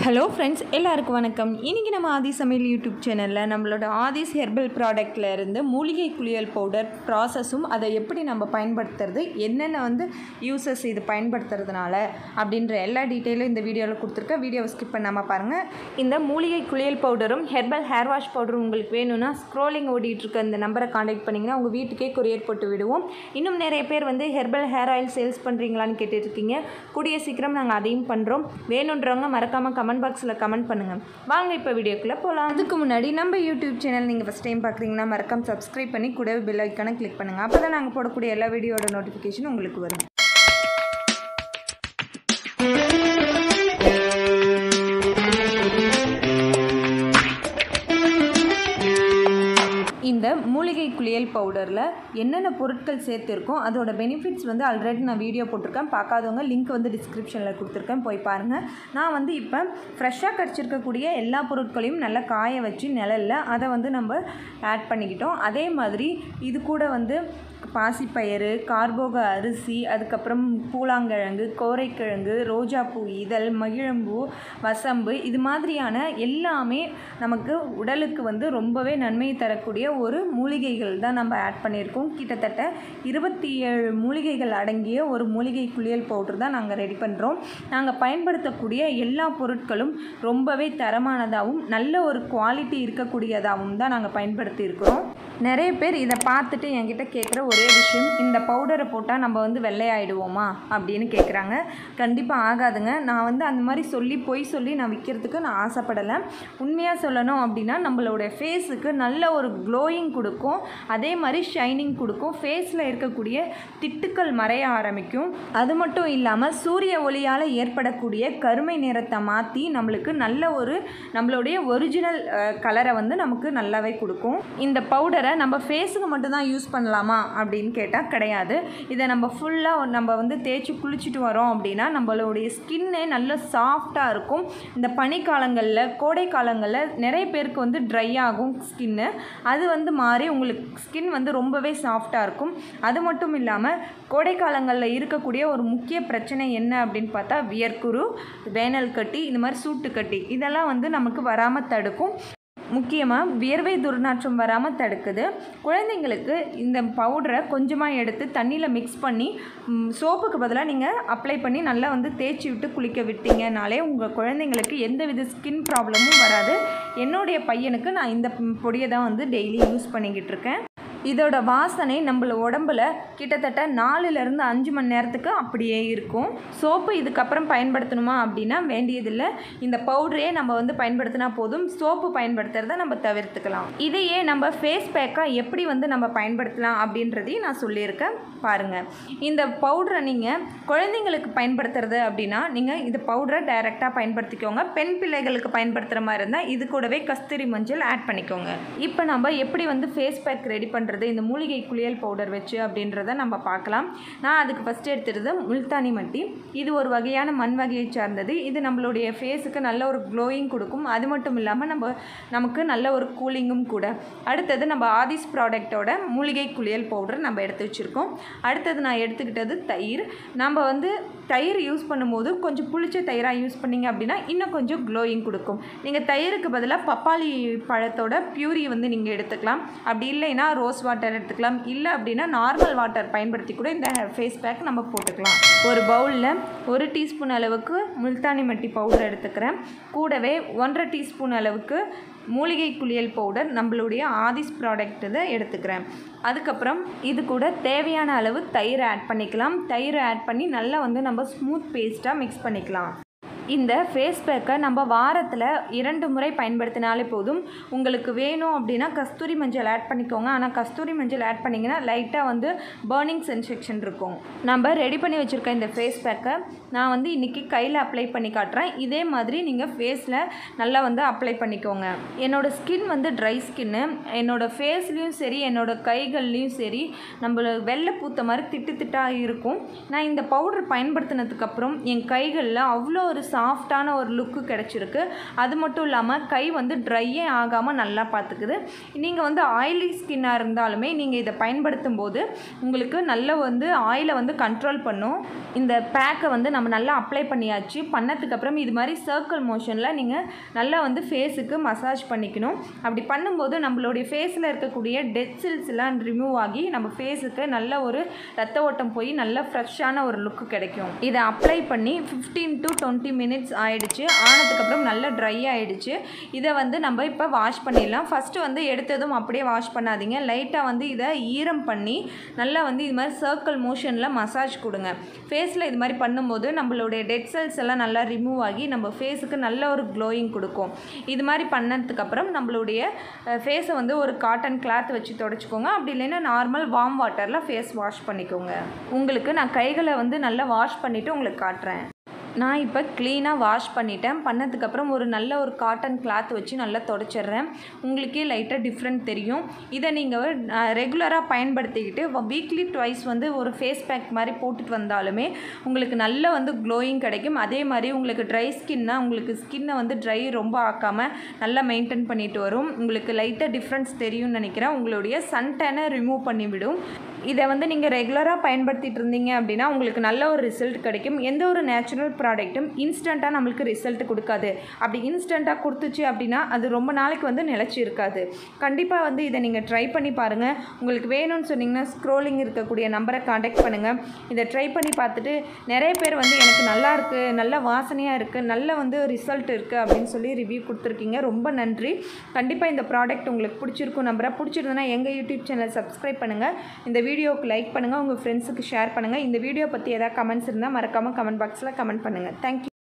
hello friends எல்லாருக்கும் வணக்கம் இன்றைக்கி நம்ம ஆதி சமையல் யூடியூப் சேனலில் நம்மளோட ஆதிஸ் ஹெர்பல் ப்ராடக்ட்ல இருந்து மூலிகை குளியல் பவுடர் ப்ராசஸும் அதை எப்படி நம்ம பயன்படுத்துறது என்னென்ன வந்து யூசஸ் இது பயன்படுத்துறதுனால அப்படின்ற எல்லா டீட்டெயிலும் இந்த வீடியோவில் கொடுத்துருக்கேன் வீடியோவை ஸ்கிப் பண்ணாமல் பாருங்கள் இந்த மூலிகை குளியல் பவுடரும் ஹெர்பல் ஹேர் வாஷ் பவுடரும் உங்களுக்கு வேணும்னா ஸ்க்ரோலிங் ஓடிட்டு இருக்க இந்த நம்பரை காண்டாக்ட் பண்ணிங்கன்னா உங்கள் வீட்டுக்கே கொரியர் போட்டு விடுவோம் இன்னும் நிறைய பேர் வந்து ஹெர்பல் ஹேர் ஆயில் சேல்ஸ் பண்ணுறீங்களான்னு கேட்டுட்ருக்கீங்க கூடிய சீக்கிரம் நாங்கள் அதையும் பண்ணுறோம் வேணுன்றவங்க மறக்காமல் கமெண்ட் பாக்ஸில் கமெண்ட் பண்ணுங்கள் வாங்க இப்போ வீடியோக்குள்ளே போகலாம் அதுக்கு முன்னாடி நம்ம யூடியூப் சேனல் நீங்கள் ஃபஸ்ட் டைம் பார்க்குறீங்கன்னா மறக்காம சப்ஸ்கிரைப் பண்ணி கூடவே பெல் ஐக்கானை கிளிக் பண்ணுங்கள் அப்போ தான் நாங்கள் போடக்கூடிய எல்லா வீடியோட நோட்டிஃபிகேஷன் உங்களுக்கு வரும் இந்த மூலிகை குளியல் பவுடரில் என்னென்ன பொருட்கள் சேர்த்துருக்கோம் அதோட பெனிஃபிட்ஸ் வந்து ஆல்ரெடி நான் வீடியோ போட்டிருக்கேன் பார்க்காதவங்க லிங்க் வந்து டிஸ்கிரிப்ஷனில் கொடுத்துருக்கேன் போய் பாருங்கள் நான் வந்து இப்போ ஃப்ரெஷ்ஷாக கிடச்சிருக்கக்கூடிய எல்லா பொருட்களையும் நல்லா காய வச்சு நிழல்ல அதை வந்து நம்ம ஆட் பண்ணிக்கிட்டோம் அதே மாதிரி இது கூட வந்து பாசிப்பயிறு கார்போக அரிசி அதுக்கப்புறம் பூலாங்கிழங்கு கோரைக்கிழங்கு ரோஜாப்பூ இதழ் மகிழம்பூ வசம்பு இது மாதிரியான எல்லாமே நமக்கு உடலுக்கு வந்து ரொம்பவே நன்மை தரக்கூடிய ஒரு மூலிகைகள் தான் நம்ம ஆட் பண்ணியிருக்கோம் கிட்டத்தட்ட இருபத்தி ஏழு மூலிகைகள் அடங்கிய ஒரு மூலிகை குளியல் பவுடர் தான் நாங்கள் ரெடி பண்ணுறோம் நாங்கள் பயன்படுத்தக்கூடிய எல்லா பொருட்களும் ரொம்பவே தரமானதாகவும் நல்ல ஒரு குவாலிட்டி இருக்கக்கூடியதாகவும் தான் நாங்கள் பயன்படுத்தி இருக்கிறோம் நிறைய பேர் இதை பார்த்துட்டு என்கிட்ட கேட்குற ஒரே விஷயம் இந்த பவுடரை போட்டால் நம்ம வந்து வெள்ளையாயிடுவோமா அப்படின்னு கேட்குறாங்க கண்டிப்பாக ஆகாதுங்க நான் வந்து அந்த மாதிரி சொல்லி பொய் சொல்லி நான் விற்கிறதுக்கு நான் ஆசைப்படலை உண்மையாக சொல்லணும் அப்படின்னா நம்மளோட ஃபேஸுக்கு நல்ல ஒரு க்ளோயிங் கொடுக்கும் அதே மாதிரி ஷைனிங் கொடுக்கும் ஃபேஸில் இருக்கக்கூடிய திட்டுக்கள் மறைய ஆரம்பிக்கும் அது மட்டும் இல்லாமல் சூரிய ஒளியால் ஏற்படக்கூடிய கருமை நிறத்தை மாற்றி நம்மளுக்கு நல்ல ஒரு நம்மளுடைய ஒரிஜினல் கலரை வந்து நமக்கு நல்லாவே கொடுக்கும் இந்த பவுடரை நம்ம ஃபேஸுக்கு மட்டும்தான் யூஸ் பண்ணலாமா அப்படின்னு கேட்டால் கிடையாது இதை நம்ம ஃபுல்லாக நம்ம வந்து தேய்ச்சி குளிச்சுட்டு வரோம் அப்படின்னா நம்மளுடைய ஸ்கின்னே நல்ல சாஃப்டாக இருக்கும் இந்த பனிக்காலங்களில் கோடை காலங்களில் நிறைய பேருக்கு வந்து ட்ரை ஆகும் ஸ்கின்னு அது வந்து மாறி உங்களுக்கு ஸ்கின் வந்து ரொம்பவே சாஃப்டாக இருக்கும் அது மட்டும் இல்லாமல் கோடை காலங்களில் இருக்கக்கூடிய ஒரு முக்கிய பிரச்சனை என்ன அப்படின்னு பார்த்தா வியர்க்குரு வேனல் கட்டி இந்த மாதிரி சூட்டு கட்டி இதெல்லாம் வந்து நமக்கு வராமல் தடுக்கும் முக்கியமாக வியர்வை துர்நாற்றம் வராமல் தடுக்குது குழந்தைங்களுக்கு இந்த பவுடரை கொஞ்சமாக எடுத்து தண்ணியில் மிக்ஸ் பண்ணி சோப்புக்கு பதிலாக நீங்கள் அப்ளை பண்ணி நல்லா வந்து தேய்ச்சி விட்டு குளிக்க விட்டீங்கனாலே உங்கள் குழந்தைங்களுக்கு எந்த வித ஸ்கின் ப்ராப்ளமும் வராது என்னுடைய பையனுக்கு நான் இந்த பொடியை தான் வந்து டெய்லி யூஸ் பண்ணிக்கிட்டு இருக்கேன் இதோட வாசனை நம்மள உடம்புல கிட்டத்தட்ட நாலுலேருந்து அஞ்சு மணி நேரத்துக்கு அப்படியே இருக்கும் சோப்பு இதுக்கப்புறம் பயன்படுத்தணுமா அப்படின்னா வேண்டியதில்லை இந்த பவுடரையே நம்ம வந்து பயன்படுத்தினா போதும் சோப்பு பயன்படுத்துறத நம்ம தவிர்த்துக்கலாம் இதையே நம்ம ஃபேஸ் பேக்காக எப்படி வந்து நம்ம பயன்படுத்தலாம் அப்படின்றதையும் நான் சொல்லியிருக்கேன் பாருங்கள் இந்த பவுடரை நீங்கள் குழந்தைங்களுக்கு பயன்படுத்துறது அப்படின்னா நீங்கள் இந்த பவுடரை டைரெக்டாக பயன்படுத்திக்கோங்க பெண் பிள்ளைகளுக்கு பயன்படுத்துகிற மாதிரி இருந்தால் இது கூடவே கஸ்தூரி மஞ்சள் ஆட் பண்ணிக்கோங்க இப்போ நம்ம எப்படி வந்து ஃபேஸ் பேக் ரெடி பண்ணுறது இந்த மூலிகை குளியல் பவுடர் வச்சு அப்படின்றத நம்ம பார்க்கலாம் நான் அதுக்கு ஃபஸ்ட்டு எடுத்துகிறது முல்தானி மட்டி இது ஒரு வகையான மண் வகையை சார்ந்தது இது நம்மளுடைய ஃபேஸுக்கு நல்ல ஒரு க்ளோயிங் கொடுக்கும் அது மட்டும் இல்லாமல் நம்ம நமக்கு நல்ல ஒரு கூலிங்கும் கூட அடுத்தது நம்ம ஆதிஸ் ப்ராடக்டோட மூலிகை குளியல் பவுடர் நம்ம எடுத்து வச்சுருக்கோம் அடுத்தது நான் எடுத்துக்கிட்டது தயிர் நம்ம வந்து தயிர் யூஸ் பண்ணும்போது கொஞ்சம் புளிச்ச தயிராக யூஸ் பண்ணிங்க அப்படின்னா இன்னும் கொஞ்சம் க்ளோயிங் கொடுக்கும் நீங்கள் தயிருக்கு பதிலாக பப்பாளி பழத்தோட பியூரி வந்து நீங்கள் எடுத்துக்கலாம் அப்படி இல்லைன்னா ரோஸ் வாட்டர் எடுத்துக்கலாம் இல்லை அப்படின்னா நார்மல் வாட்டர் பயன்படுத்தி கூட இந்த ஃபேஸ் பேக் நம்ம போட்டுக்கலாம் ஒரு பவுலில் ஒரு டீஸ்பூன் அளவுக்கு முல்தானி மட்டி பவுடர் எடுத்துக்கிறேன் கூடவே ஒன்றரை டீஸ்பூன் அளவுக்கு மூலிகை குளியல் பவுடர் நம்மளுடைய ஆதிஸ் ப்ராடக்ட் இதை எடுத்துக்கிறேன் அதுக்கப்புறம் இது கூட தேவையான அளவு தயிர் ஆட் பண்ணிக்கலாம் தயிர் ஆட் பண்ணி நல்லா வந்து நம்ம ஸ்மூத் பேஸ்ட்டாக மிக்ஸ் பண்ணிக்கலாம் இந்த ஃபேஸ் பேக்கை நம்ம வாரத்தில் இரண்டு முறை பயன்படுத்தினாலே போதும் உங்களுக்கு வேணும் அப்படின்னா கஸ்தூரி மஞ்சள் ஆட் பண்ணிக்கோங்க ஆனால் கஸ்தூரி மஞ்சள் ஆட் பண்ணிங்கன்னா லைட்டாக வந்து பேர்னிங் சென்சேஷன் இருக்கும் நம்ம ரெடி பண்ணி வச்சுருக்க இந்த ஃபேஸ் பேக்கை நான் வந்து இன்றைக்கி கையில் அப்ளை பண்ணி காட்டுறேன் இதே மாதிரி நீங்கள் ஃபேஸில் நல்லா வந்து அப்ளை பண்ணிக்கோங்க என்னோடய ஸ்கின் வந்து ட்ரை ஸ்கின்னு என்னோடய ஃபேஸ்லேயும் சரி என்னோடய கைகள்லேயும் சரி நம்ம வெள்ளை பூத்த மாதிரி திட்டு திட்டாக இருக்கும் நான் இந்த பவுடர் பயன்படுத்தினதுக்கப்புறம் என் கைகளில் அவ்வளோ ஒரு சாஃப்டான ஒரு லுக்கு கிடச்சிருக்கு அது மட்டும் இல்லாமல் கை வந்து ட்ரையே ஆகாமல் நல்லா பார்த்துக்குது நீங்கள் வந்து ஆயிலி ஸ்கின்னாக இருந்தாலுமே நீங்கள் இதை பயன்படுத்தும் போது உங்களுக்கு நல்ல வந்து ஆயிலை வந்து கண்ட்ரோல் பண்ணும் இந்த பேக்கை வந்து நம்ம நல்லா அப்ளை பண்ணியாச்சு பண்ணதுக்கு அப்புறம் இது மாதிரி சர்க்கிள் மோஷனில் நீங்கள் நல்லா வந்து ஃபேஸுக்கு மசாஜ் பண்ணிக்கணும் அப்படி பண்ணும்போது நம்மளுடைய ஃபேஸில் இருக்கக்கூடிய டெட் செல்ஸ் எல்லாம் ரிமூவ் ஆகி நம்ம ஃபேஸுக்கு நல்ல ஒரு ரத்த ஓட்டம் போய் நல்ல ஃப்ரெஷ்ஷான ஒரு லுக்கு கிடைக்கும் இதை அப்ளை பண்ணி ஃபிஃப்டீன் டு டுவெண்ட்டி மினிட்ஸ் ஆயிடுச்சு ஆனதுக்கப்புறம் நல்லா ட்ரை ஆயிடுச்சு இதை வந்து நம்ம இப்போ வாஷ் பண்ணிடலாம் ஃபஸ்ட்டு வந்து எடுத்ததும் அப்படியே வாஷ் பண்ணாதீங்க லைட்டாக வந்து இதை ஈரம் பண்ணி நல்லா வந்து இது மாதிரி சர்க்கிள் மோஷனில் மசாஜ் கொடுங்க ஃபேஸில் இது மாதிரி பண்ணும்போது நம்மளுடைய டெட் செல்ஸ் எல்லாம் நல்லா ரிமூவ் ஆகி நம்ம ஃபேஸுக்கு நல்ல ஒரு க்ளோயிங் கொடுக்கும் இது மாதிரி பண்ணதுக்கப்புறம் நம்மளுடைய ஃபேஸை வந்து ஒரு காட்டன் கிளாத் வச்சு தொடச்சிக்கோங்க அப்படி இல்லைன்னா நார்மல் வார்ம் வாட்டரில் ஃபேஸ் வாஷ் பண்ணிக்கோங்க உங்களுக்கு நான் கைகளை வந்து நல்லா வாஷ் பண்ணிவிட்டு உங்களுக்கு காட்டுறேன் நான் இப்போ க்ளீனாக வாஷ் பண்ணிட்டேன் பண்ணதுக்கப்புறம் ஒரு நல்ல ஒரு காட்டன் கிளாத் வச்சு நல்லா தொடச்சிடுறேன் உங்களுக்கே லைட்டாக டிஃப்ரெண்ட் தெரியும் இதை நீங்கள் ரெகுலராக பயன்படுத்திக்கிட்டு வீக்லி ட்வைஸ் வந்து ஒரு ஃபேஸ் பேக் மாதிரி போட்டுட்டு வந்தாலுமே உங்களுக்கு நல்ல வந்து க்ளோயிங் கிடைக்கும் அதே மாதிரி உங்களுக்கு ட்ரை ஸ்கின்னா உங்களுக்கு ஸ்கின்னை வந்து ட்ரை ரொம்ப ஆக்காமல் நல்லா மெயின்டைன் பண்ணிட்டு வரும் உங்களுக்கு லைட்டாக டிஃப்ரென்ஸ் தெரியும்னு நினைக்கிறேன் உங்களுடைய சன்டேனை ரிமூவ் பண்ணிவிடும் இதை வந்து நீங்கள் ரெகுலராக பயன்படுத்திட்டு இருந்தீங்க அப்படின்னா உங்களுக்கு நல்ல ஒரு ரிசல்ட் கிடைக்கும் எந்த ஒரு நேச்சுரல் ப்ராடக்ட்டும் இன்ஸ்டண்ட்டாக நம்மளுக்கு ரிசல்ட் கொடுக்காது அப்படி இன்ஸ்டண்ட்டாக கொடுத்துச்சு அப்படின்னா அது ரொம்ப நாளைக்கு வந்து நிலச்சி இருக்காது கண்டிப்பாக வந்து இதை நீங்கள் ட்ரை பண்ணி பாருங்கள் உங்களுக்கு வேணும்னு சொன்னீங்கன்னா ஸ்க்ரோலிங் இருக்கக்கூடிய நம்பரை காண்டாக்ட் பண்ணுங்கள் இதை ட்ரை பண்ணி பார்த்துட்டு நிறைய பேர் வந்து எனக்கு நல்லா இருக்குது நல்ல வாசனையாக இருக்குது நல்ல வந்து ரிசல்ட் இருக்குது அப்படின்னு சொல்லி ரிவ்யூ கொடுத்துருக்கீங்க ரொம்ப நன்றி கண்டிப்பாக இந்த ப்ராடக்ட் உங்களுக்கு பிடிச்சிருக்கும் நம்புறேன் பிடிச்சிருந்ததுன்னா எங்கள் யூடியூப் சேனல் சப்ஸ்கிரைப் பண்ணுங்கள் இந்த வீடியோவுக்கு லைக் பண்ணுங்கள் உங்கள் ஃப்ரெண்ட்ஸுக்கு ஷேர் பண்ணுங்கள் இந்த வீடியோ பற்றி ஏதாவது கமெண்ட்ஸ் இருந்தால் மறக்காமல் கமெண்ட் பாக்ஸில் கமெண்ட் பண்ணுங்கள் தேங்க்யூ